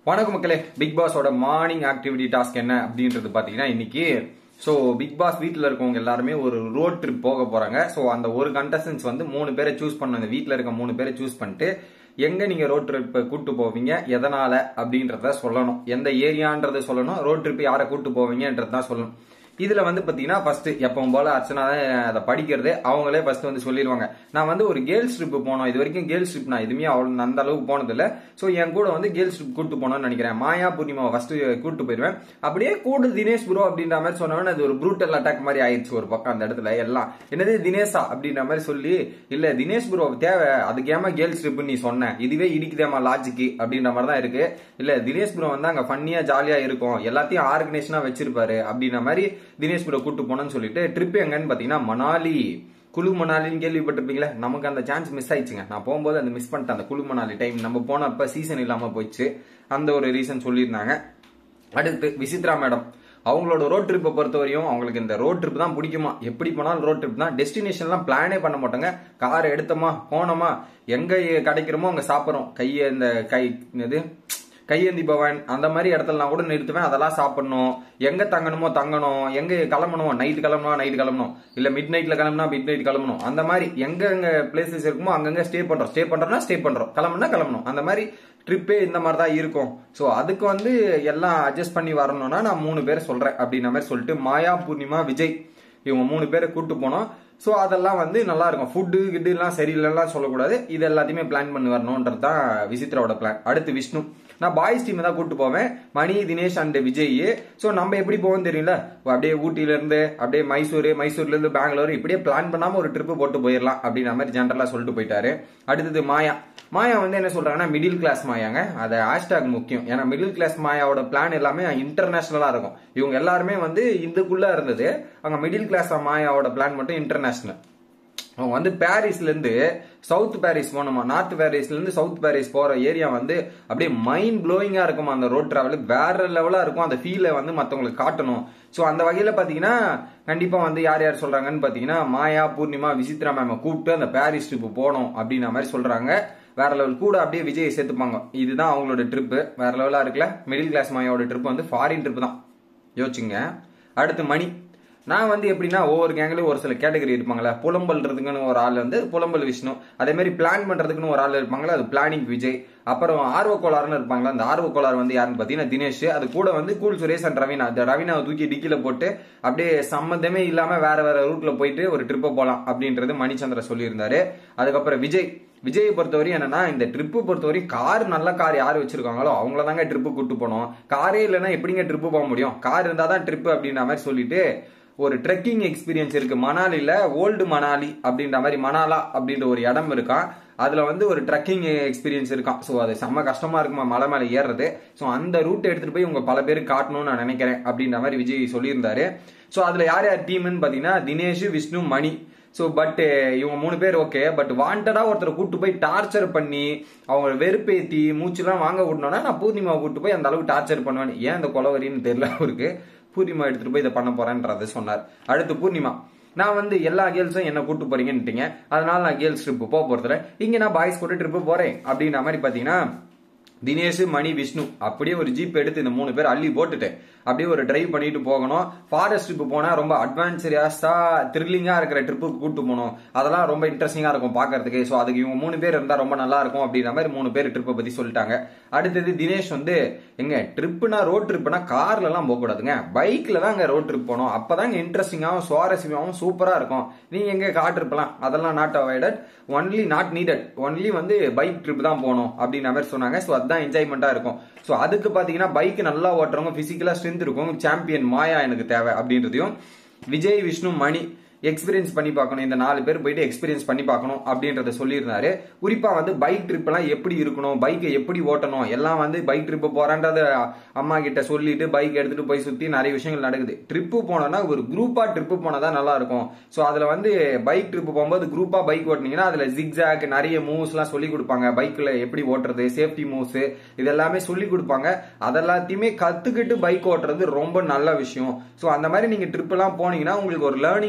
வணக்கம் மக்களே பிக் பாஸோட மார்னிங் ஆக்டிவிட்டி டாஸ்க் என்ன அப்படின்றது பாத்தீங்கன்னா இன்னைக்கு ஸோ பிக் பாஸ் வீட்டில் இருக்கவங்க எல்லாருமே ஒரு ரோட் ட்ரிப் போக போறாங்க ஸோ அந்த ஒரு கண்டஸ்டன்ஸ் வந்து மூணு பேரை சூஸ் பண்ண அந்த வீட்டில் இருக்க மூணு பேரை சூஸ் பண்ணிட்டு எங்க நீங்க ரோட் ட்ரிப் கூட்டு போவீங்க எதனால அப்படின்றத சொல்லணும் எந்த ஏரியான்றத சொல்லணும் ரோட் ட்ரிப் யாரை கூட்டு போவீங்கன்றதான் சொல்லணும் இதுல வந்து பாத்தீங்கன்னா ஃபர்ஸ்ட் எப்பவும் போல அர்ச்சனா தான் அதை படிக்கிறது அவங்களே ஃபர்ஸ்ட் வந்து சொல்லிடுவாங்க நான் வந்து ஒரு கேர்ள்ஸ் ட்ரிப் போனோம் இது வரைக்கும் கேர்ள்ஸ் ட்ரிப் நான் எதுவுமே அவ்வளவு அந்த அளவுக்கு போனது இல்ல சோ என் கூட வந்து கேர்ள்ஸ் ட்ரிப் கூட்டு போனோம்னு நினைக்கிறேன் மாயா பூர்ணிமாவை ஃபர்ஸ்ட் கூட்டு போயிருவேன் அப்படியே கூட தினேஷ் ப்ரோ அப்படின்ற மாதிரி சொன்னவன அது ஒரு ப்ரூட்டல் அட்டாக் மாதிரி ஆயிடுச்சு ஒரு பக்கம் அந்த இடத்துல எல்லாம் என்னது தினேஷா அப்படின்ற மாதிரி சொல்லி இல்ல தினேஷ் ப்ரோ தேவை அதுக்கு ஏமா கேர்ள்ஸ் ட்ரிப் நீ சொன்ன இதுவே இடிக்குதேமா லாஜிக்கு அப்படின்ற மாதிரி தான் இருக்கு இல்ல தினேஷ் ப்ரோ வந்து அங்க ஃபன்னியா ஜாலியா இருக்கும் எல்லாத்தையும் ஆர்கனைஸ்னா வச்சிருப்பாரு அப்படின்ற மாதிரி தினேஷ் ப்ரோ கூட்டு போனோம்னு சொல்லிட்டு ட்ரிப் எங்கன்னு பாத்தீங்கன்னா மணாலி குழு மணாலின்னு கேள்விப்பட்டிருப்பீங்களா நமக்கு அந்த சான்ஸ் மிஸ் ஆயிடுச்சுங்க நான் போகும்போது அந்த மிஸ் பண்ணிட்டேன் அந்த குழு மணாலி டைம் நம்ம போனப்ப சீசன் இல்லாம போயிடுச்சு அந்த ஒரு ரீசன் சொல்லியிருந்தாங்க அடுத்து விசித்ரா மேடம் அவங்களோட ரோட் ட்ரிப்பை பொறுத்த வரையும் அவங்களுக்கு இந்த ரோட் ட்ரிப் தான் பிடிக்குமா எப்படி போனாலும் ரோட் ட்ரிப் தான் டெஸ்டினேஷன்லாம் பிளானே பண்ண மாட்டாங்க கார் எடுத்தோமா போனோமா எங்க கிடைக்கிறோமோ அங்க சாப்பிட்றோம் கையை இந்த கை இது கையேந்தி பவன் அந்த மாதிரி இடத்துலலாம் கூட நிறுத்துவேன் அதெல்லாம் சாப்பிடணும் எங்க தங்கணுமோ தங்கணும் எங்க கிளம்பணும் நைட் கிளம்பணும் நைட் கிளம்பணும் இல்ல மிட் நைட்ல கிளம்புனா மிட் நைட் கிளம்பணும் அந்த மாதிரி எங்க எங்க பிளேசஸ் இருக்குமோ அங்கங்க ஸ்டே பண்றோம் ஸ்டே பண்றோம்னா ஸ்டே பண்றோம் கிளம்புனா கிளம்பணும் அந்த மாதிரி ட்ரிப்பே இந்த மாதிரி தான் இருக்கும் ஸோ அதுக்கு வந்து எல்லாம் அட்ஜஸ்ட் பண்ணி வரணும்னா நான் மூணு பேர் சொல்றேன் அப்படின்ற மாதிரி சொல்லிட்டு மாயா பூர்ணிமா விஜய் இவங்க மூணு பேரை கூட்டு போனோம் ஸோ அதெல்லாம் வந்து நல்லா இருக்கும் ஃபுட்டு கிட்டு எல்லாம் சரியில்லைலாம் சொல்லக்கூடாது இது எல்லாத்தையுமே பிளான் பண்ணி வரணுன்றது தான் விசித்ராவோட பிளான் அடுத்து விஷ்ணு நான் பாய்ஸ் டீம் தான் கூட்டு போவேன் மணி தினேஷ் அண்ட் விஜய் ஸோ நம்ம எப்படி போவோம் தெரியல அப்படியே ஊட்டில இருந்து அப்படியே மைசூர் மைசூர்ல இருந்து பெங்களூர் இப்படியே பிளான் பண்ணாம ஒரு ட்ரிப் போட்டு போயிடலாம் அப்படின்ற மாதிரி ஜென்ரலா சொல்லிட்டு போயிட்டாரு அடுத்தது மாயா மாயா வந்து என்ன சொல்றாங்கன்னா மிடில் கிளாஸ் மாயாங்க அது ஹேஷ்டாக் முக்கியம் ஏன்னா மிடில் கிளாஸ் மாயாவோட பிளான் எல்லாமே இன்டர்நேஷனலா இருக்கும் இவங்க எல்லாருமே வந்து இதுக்குள்ள இருந்தது அவங்க மிடில் கிளாஸ் மாயாவோட பிளான் மட்டும் இன்டர்நேஷனல் அவங்க வந்து பாரிஸ்ல இருந்து சவுத் பாரிஸ் போனோமா நார்த் பாரிஸ்ல இருந்து சவுத் பாரிஸ் போற ஏரியா வந்து அப்படியே மைண்ட் ப்ளோயிங்கா இருக்குமா அந்த ரோட் டிராவல் வேற லெவலா இருக்கும் அந்த ஃபீலை வந்து மத்தவங்களுக்கு காட்டணும் ஸோ அந்த வகையில பாத்தீங்கன்னா கண்டிப்பா வந்து யார் யார் சொல்றாங்கன்னு பாத்தீங்கன்னா மாயா பூர்ணிமா விசித்ரா மேம கூப்பிட்டு அந்த பாரிஸ் ட்ரிப் போனோம் அப்படின்ற மாதிரி சொல்றாங்க வேற லெவல் கூட அப்படியே விஜய் சேர்த்துப்பாங்க இதுதான் அவங்களோட ட்ரிப் வேற லெவலா இருக்குல்ல மிடில் கிளாஸ் மாயாவோட ட்ரிப் வந்து ஃபாரின் ட்ரிப் தான் யோசிச்சுங்க அடுத்து மணி நான் வந்து எப்படின்னா ஒவ்வொரு கேங்லயும் ஒரு சில கேட்டகரி இருப்பாங்களே புலம்பல்றதுக்குன்னு ஒரு ஆள் வந்து புலம்பல் விஷ்ணு அதே மாதிரி பிளான் பண்றதுக்குன்னு ஒரு ஆள் இருப்பாங்களா அது பிளானிங் விஜய் அப்புறம் ஆர்வ கோளாறுன்னு இருப்பாங்களா அந்த ஆர்வ கோளாறு வந்து யாருன்னு பாத்தீங்கன்னா தினேஷ் அது கூட வந்து கூல் சுரேஷ் அண்ட் ரவீனா அந்த ரவீனாவை தூக்கி டிக்கில போட்டு அப்படியே சம்மந்தமே இல்லாம வேற வேற ரூட்ல போயிட்டு ஒரு ட்ரிப்பை போலாம் அப்படின்றது மணிச்சந்திர சொல்லியிருந்தாரு அதுக்கப்புறம் விஜய் விஜயை பொறுத்தவரை என்னன்னா இந்த ட்ரிப்பு பொறுத்தவரை கார் நல்ல கார் யார் வச்சிருக்காங்களோ அவங்கள தாங்க ட்ரிப்பு கூட்டு போனோம் காரே இல்லைன்னா எப்படிங்க ட்ரிப்பு போக முடியும் கார் இருந்தா தான் ட்ரிப்பு அப்படின்ற மாதிரி சொல்லிட்டு ஒரு ட்ரெக்கிங் எக்ஸ்பீரியன்ஸ் இருக்கு மணாலில ஓல்டு மணாலி அப்படின்ற மாதிரி மணாலா அப்படின்ற ஒரு இடம் இருக்கான் அதுல வந்து ஒரு ட்ரெக்கிங் எக்ஸ்பீரியன்ஸ் இருக்கான் ஸோ அது செம்ம கஷ்டமா இருக்குமா மலை மேலே ஏறுறது ஸோ அந்த ரூட் எடுத்துட்டு போய் உங்க பல பேருக்கு காட்டணும்னு நான் நினைக்கிறேன் அப்படின்ற மாதிரி விஜய் சொல்லியிருந்தாரு ஸோ அதுல யார் யார் டீம்னு பாத்தீங்கன்னா தினேஷ் விஷ்ணு மணி ஸோ பட் இவங்க மூணு பேர் ஓகே பட் வாண்டடா ஒருத்தரை கூட்டு போய் டார்ச்சர் பண்ணி அவங்க வெறுப்பேத்தி மூச்சுலாம் வாங்க விடணும்னா நான் பூர்ணிமாவை கூட்டு போய் அந்த அளவுக்கு டார்ச்சர் பண்ணுவேன் ஏன் அந்த கொலவரின்னு தெரியல அவருக்கு பூர்ணிமா எடுத்துட்டு போய் இதை பண்ண போறேன்றதை சொன்னார் அடுத்து பூர்ணிமா நான் வந்து எல்லா கேர்ள்ஸும் என்ன கூட்டு போறீங்கன்னுட்டீங்க அதனால நான் கேர்ள்ஸ் ட்ரிப் போக போறதுல இங்க நான் பாய்ஸ் கூட ட்ரிப்பு போறேன் அப்படின்ற மாதிரி பாத்தீங்கன்னா தினேஷ் மணி விஷ்ணு அப்படியே ஒரு ஜீப் எடுத்து இந்த மூணு பேர் அள்ளி போட்டுட்டு அப்படியே ஒரு டிரைவ் பண்ணிட்டு போகணும் ஃபாரஸ்ட் ட்ரிப் போனா ரொம்ப அட்வான்ச்சரியாஸா த்ரில்லிங்கா இருக்கிற ட்ரிப்புக்கு கூட்டு போகணும் அதெல்லாம் ரொம்ப இன்ட்ரெஸ்டிங்கா இருக்கும் பாக்குறதுக்கு ஸோ அதுக்கு இவங்க மூணு பேர் இருந்தா ரொம்ப நல்லா இருக்கும் அப்படின்ற மாதிரி மூணு பேர் ட்ரிப்பை பத்தி சொல்லிட்டாங்க அடுத்தது தினேஷ் வந்து எங்க ட்ரிப்புனா ரோட் ட்ரிப்னா கார்ல எல்லாம் போக கூடாதுங்க பைக்ல தான் அங்க ரோட் ட்ரிப் போகணும் அப்பதான் இன்ட்ரெஸ்டிங்காகவும் சுவாரஸ்யமாகவும் சூப்பரா இருக்கும் நீங்க எங்க கார் ட்ரிப்லாம் அதெல்லாம் not avoided only not needed only வந்து பைக் ட்ரிப் தான் போகணும் அப்படின்ற மாதிரி சொன்னாங்க ஸோ அதுதான் என்ஜாய்மெண்டா இருக்கும் ஸோ அதுக்கு பாத்தீங்கன்னா பைக் நல்லா ஓட்டுறவங்க பிசிக்கலா ஸ்ட்ரென்த் இருக்கும் சாம்பியன் மாயா எனக்கு தேவை அப்படின்றதையும் விஜய் விஷ்ணு மணி எக்ஸ்பீரியன்ஸ் பண்ணி பார்க்கணும் இந்த நாலு பேர் போயிட்டு எக்ஸ்பீரியன்ஸ் பண்ணி பார்க்கணும் அப்படின்றத சொல்லியிருந்தாரு குறிப்பா வந்து பைக் ட்ரிப் எல்லாம் எப்படி இருக்கணும் பைக்கை எப்படி ஓட்டணும் எல்லாம் வந்து பைக் ட்ரிப் போறான்றத அம்மா கிட்ட சொல்லிட்டு பைக் எடுத்துட்டு போய் சுத்தி நிறைய விஷயங்கள் நடக்குது ட்ரிப்பு போனோம்னா ஒரு குரூப்பா ட்ரிப்பு போனதான் நல்லா இருக்கும் ஸோ அதுல வந்து பைக் ட்ரிப் போகும்போது குரூப்பா பைக் ஓட்டினீங்கன்னா அதுல ஜிக்ஸாக் நிறைய மூவ்ஸ் எல்லாம் சொல்லி கொடுப்பாங்க பைக்ல எப்படி ஓட்டுறது சேஃப்டி மூவ்ஸ் இது எல்லாமே சொல்லி கொடுப்பாங்க அதெல்லாத்தையுமே கத்துக்கிட்டு பைக் ஓட்டுறது ரொம்ப நல்ல விஷயம் ஸோ அந்த மாதிரி நீங்க ட்ரிப் எல்லாம் போனீங்கன்னா உங்களுக்கு ஒரு லேர்னிங் ப்ராசஸ்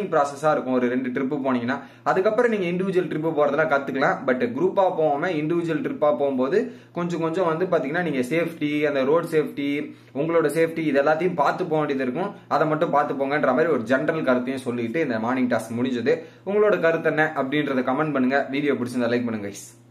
ப்ராசஸா இருக்கும் ஒரு ரெண்டு ட்ரிப்பு போனீங்கன்னா அதுக்கப்புறம் நீங்க இண்டிவிஜுவல் ட்ரிப்பு போறதெல்லாம் கத்துக்கலாம் பட் குரூப்பா போகாம இண்டிவிஜுவல் ட்ரிப்பா போகும்போது கொஞ்சம் கொஞ்சம் வந்து பாத்தீங்கன்னா நீங்க சேஃப்டி அந்த ரோட் சேஃப்டி உங்களோட சேஃப்டி இது எல்லாத்தையும் பார்த்து போக வேண்டியது இருக்கும் அதை மட்டும் பார்த்து போங்கன்ற மாதிரி ஒரு ஜென்ரல் கருத்தையும் சொல்லிட்டு இந்த மார்னிங் டாஸ்க் முடிஞ்சது உங்களோட கருத்து என்ன அப்படின்றத கமெண்ட் பண்ணுங்க வீடியோ பிடிச்சிருந்தா லைக் பண்ணுங்க guys.